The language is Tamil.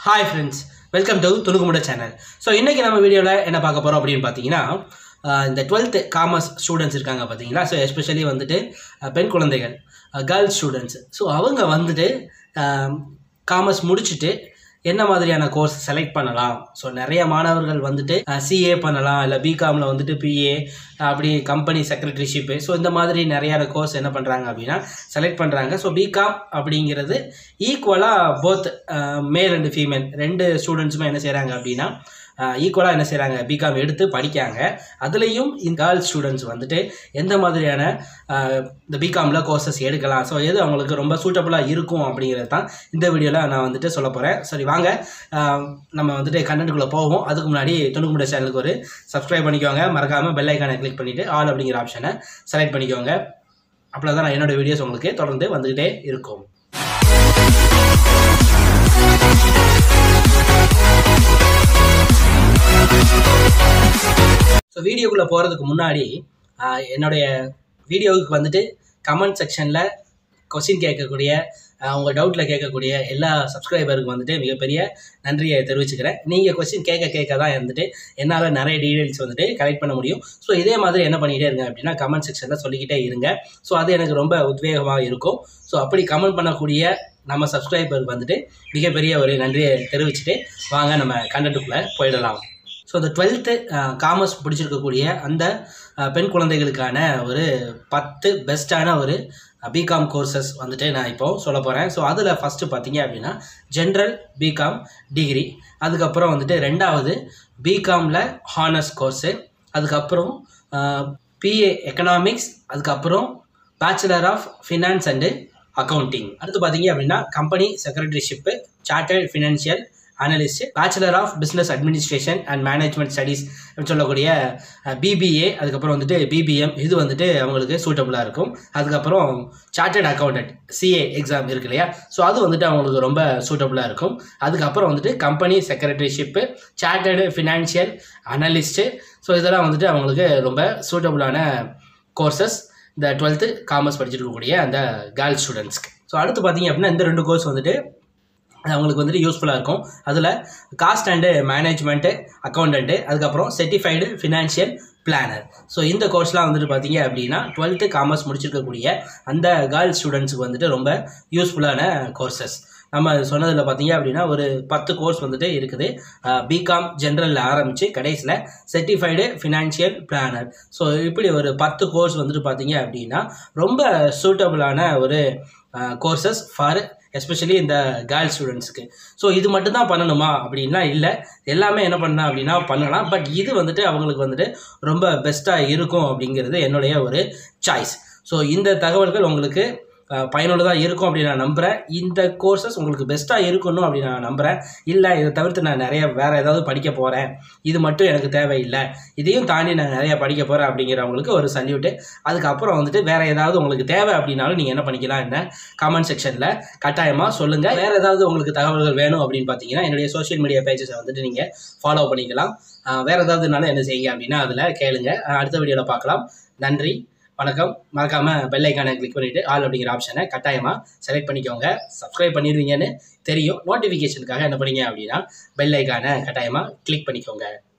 ஹாய் ஃப்ரெண்ட்ஸ் வெல்கம் டு துணுக்குமுட சேனல் ஸோ இன்றைக்கி நம்ம வீடியோவில் என்ன பார்க்க போகிறோம் அப்படின்னு பார்த்தீங்கன்னா ஆஹ் இந்த டுவெல்த்து காமர்ஸ் ஸ்டூடெண்ட்ஸ் இருக்காங்க பார்த்தீங்களா ஸோ எஸ்பெஷலி வந்துட்டு ஆஹ் பெண் குழந்தைகள் கேர்ள்ஸ் ஸ்டூடெண்ட்ஸ் ஸோ அவங்க வந்துட்டு காமர்ஸ் முடிச்சுட்டு என்ன மாதிரியான கோர்ஸ் செலக்ட் பண்ணலாம் ஸோ நிறைய மாணவர்கள் வந்துட்டு சிஏ பண்ணலாம் இல்லை பிகாமில் வந்துட்டு பிஏ அப்படி கம்பெனி செக்ரட்டரிஷிப்பு ஸோ இந்த மாதிரி நிறையா கோர்ஸ் என்ன பண்ணுறாங்க அப்படின்னா செலக்ட் பண்ணுறாங்க ஸோ பிகாம் அப்படிங்கிறது ஈக்குவலாக போத் மேல் அண்ட் ஃபீமேல் ரெண்டு ஸ்டூடெண்ட்ஸுமே என்ன செய்கிறாங்க அப்படின்னா ஈக்குவலாக என்ன செய்கிறாங்க பிகாம் எடுத்து படிக்காங்க அதுலேயும் இந்த கேர்ள்ஸ் ஸ்டூடெண்ட்ஸ் வந்துட்டு எந்த மாதிரியான ஆஹ், இந்த பிகாமில் கோர்சஸ் எடுக்கலாம் ஸோ எது அவங்களுக்கு ரொம்ப சூட்டபுளாக இருக்கும் அப்படிங்கிறது தான் இந்த வீடியோவில் நான் வந்துட்டு சொல்ல போகிறேன் சரி வாங்க ஆஹ், நம்ம வந்துட்டு கண்டென்ட்டுக்குள்ளே போவோம் அதுக்கு முன்னாடி துணுக்குமுட சேனலுக்கு ஒரு சப்ஸ்கிரைப் பண்ணிக்கோங்க மறக்காமல் பெல் ஐக்கானை கிளிக் பண்ணிவிட்டு ஆல் அப்படிங்கிற ஆப்ஷனை செலக்ட் பண்ணிக்கோங்க அப்போ தான் நான் என்னோட வீடியோஸ் உங்களுக்கு தொடர்ந்து வந்துக்கிட்டே இருக்கும் ஸோ வீடியோக்குள்ளே போகிறதுக்கு முன்னாடி ஆஹ், என்னுடைய வீடியோவுக்கு வந்துட்டு கமெண்ட் செக்ஷனில் கொஸ்டின் கேட்கக்கூடிய ஆஹ், உங்கள் டவுட்டில் கேட்கக்கூடிய எல்லா சப்ஸ்கிரைபருக்கு வந்துட்டு மிகப்பெரிய நன்றியை தெரிவிச்சுக்கிறேன் நீங்கள் கொஸ்டின் கேட்க கேட்க தான் வந்துட்டு என்னால் நிறைய டீடைல்ஸ் வந்துட்டு கலெக்ட் பண்ண முடியும் ஸோ இதே மாதிரி என்ன பண்ணிகிட்டே இருங்க அப்படின்னா கமெண்ட் செக்ஷனில் சொல்லிக்கிட்டே இருங்க ஸோ அது எனக்கு ரொம்ப உத்வேகமாக இருக்கும் ஸோ அப்படி கமெண்ட் பண்ணக்கூடிய நம்ம சப்ஸ்கிரைபருக்கு வந்துட்டு மிகப்பெரிய ஒரு நன்றியை தெரிவிச்சுட்டு வாங்க நம்ம கண்டென்ட்டுக்குள்ளே போயிடலாம் ஸோ இந்த டுவெல்த்து காமர்ஸ் பிடிச்சிருக்கக்கூடிய அந்த அஹ், பெண் குழந்தைகளுக்கான ஒரு பத்து பெஸ்ட்டான ஒரு பிகாம் கோர்சஸ் வந்துட்டு நான் இப்போ சொல்ல போகிறேன் ஸோ அதில் ஃபஸ்ட்டு பார்த்தீங்க அப்படின்னா ஜென்ரல் பிகாம் டிகிரி அதுக்கப்புறம் வந்துட்டு ரெண்டாவது பிகாமில் ஹானர்ஸ் கோர்ஸு அதுக்கப்புறம் பிஏ எக்கனாமிக்ஸ் அதுக்கப்புறம் bachelor of finance and accounting அடுத்து பார்த்தீங்க அப்படின்னா company secretaryship chartered financial analyst bachelor of business administration and management studies அப்படின்னு சொல்லக்கூடிய பிபிஏ அதுக்கப்புறம் வந்துட்டு பிபிஎம் இது வந்துட்டு அவங்களுக்கு சூட்டபுளாக இருக்கும் அதுக்கப்புறம் சார்ட்டர்ட் அக்கௌண்டன்ட் சிஏ எக்ஸாம் இருக்கு இல்லையா ஸோ அது வந்துட்டு அவங்களுக்கு ரொம்ப சூட்டபுளாக இருக்கும் அதுக்கப்புறம் வந்துட்டு company secretaryship chartered financial analyst so இதெல்லாம் வந்துட்டு அவங்களுக்கு ரொம்ப சூட்டபுளான கோர்சஸ் இந்த டுவெல்த்து காமர்ஸ் படிச்சிருக்கக்கூடிய அந்த கேர்ள்ஸ் ஸ்டூடெண்ட்ஸ்க்கு ஸோ அடுத்து பார்த்தீங்க அப்படின்னா இந்த ரெண்டு கோர்ஸ் வந்துட்டு அது அவங்களுக்கு வந்துட்டு யூஸ்ஃபுல்லாக இருக்கும் அதில் காஸ்ட் அண்டு மேனேஜ்மெண்ட்டு அக்கௌண்டண்ட்டு அதுக்கப்புறம் செர்டிஃபைடு ஃபினான்ஷியல் பிளானர் ஸோ இந்த கோர்ஸ்லாம் வந்துட்டு பார்த்தீங்க அப்படின்னா டுவெல்த்து காமர்ஸ் முடிச்சிருக்கக்கூடிய அந்த கேர்ள்ஸ் ஸ்டூடெண்ட்ஸுக்கு வந்துட்டு ரொம்ப யூஸ்ஃபுல்லான கோர்சஸ் நம்ம சொன்னதில் பார்த்தீங்க அப்படின்னா ஒரு பத்து கோர்ஸ் வந்துட்டு இருக்குது பிகாம் ஜென்ரலில் ஆரம்பித்து கடைசியில் செர்டிஃபைடு ஃபினான்ஷியல் பிளானர் ஸோ இப்படி ஒரு பத்து கோர்ஸ் வந்துட்டு பார்த்தீங்க அப்படின்னா ரொம்ப சூட்டபுளான ஒரு கோர்சஸ் ஃபார் எஸ்பெஷலி இந்த கேர்ள்ஸ் ஸ்டூடெண்ட்ஸுக்கு ஸோ இது மட்டும் தான் பண்ணணுமா அப்படின்லாம் இல்லை எல்லாமே என்ன பண்ணலாம் அப்படின்னா பண்ணலாம் பட் இது வந்துட்டு அவங்களுக்கு வந்துட்டு ரொம்ப பெஸ்ட்டாக இருக்கும் அப்படிங்கிறது என்னுடைய ஒரு சாய்ஸ் ஸோ இந்த தகவல்கள் உங்களுக்கு பயனுள்ளதாக இருக்கும் அப்படின்னு நான் நம்புகிறேன் இந்த கோர்சஸ் உங்களுக்கு பெஸ்ட்டாக இருக்கணும் அப்படின்னு நான் நம்புகிறேன் இல்லை இதை தவிர்த்து நான் நிறைய வேறு ஏதாவது படிக்க போகிறேன் இது மட்டும் எனக்கு தேவையில்லை இதையும் தாண்டி நான் நிறைய படிக்க போகிறேன் அப்படிங்கிறவங்களுக்கு ஒரு சல்யூட்டு அதுக்கப்புறம் வந்துட்டு வேறு ஏதாவது உங்களுக்கு தேவை அப்படின்னாலும் நீங்கள் என்ன பண்ணிக்கலாம் என்ன கமெண்ட் செக்ஷனில் கட்டாயமாக சொல்லுங்கள் வேறு ஏதாவது உங்களுக்கு தகவல்கள் வேணும் அப்படின்னு பார்த்தீங்கன்னா என்னுடைய சோஷியல் மீடியா பேஜஸை வந்துட்டு நீங்கள் ஃபாலோ பண்ணிக்கலாம் ஆஹ் வேறு ஏதாவதுனாலும் என்ன செய்யுங்க அப்படின்னா அதில் கேளுங்க ஆஹ் அடுத்த வீடியோவில் பார்க்கலாம் நன்றி வணக்கம் மறக்காமல் பெல் ஐக்கானை கிளிக் பண்ணிவிட்டு ஆல் அப்படிங்கிற ஆப்ஷனை கட்டாயமாக செலக்ட் பண்ணிக்கோங்க சப்ஸ்கிரைப் பண்ணிடுவீங்கன்னு தெரியும் நோட்டிஃபிகேஷனுக்காக என்ன பண்ணீங்க அப்படின்னா பெல் ஐக்கானை கட்டாயமாக கிளிக் பண்ணிக்கோங்க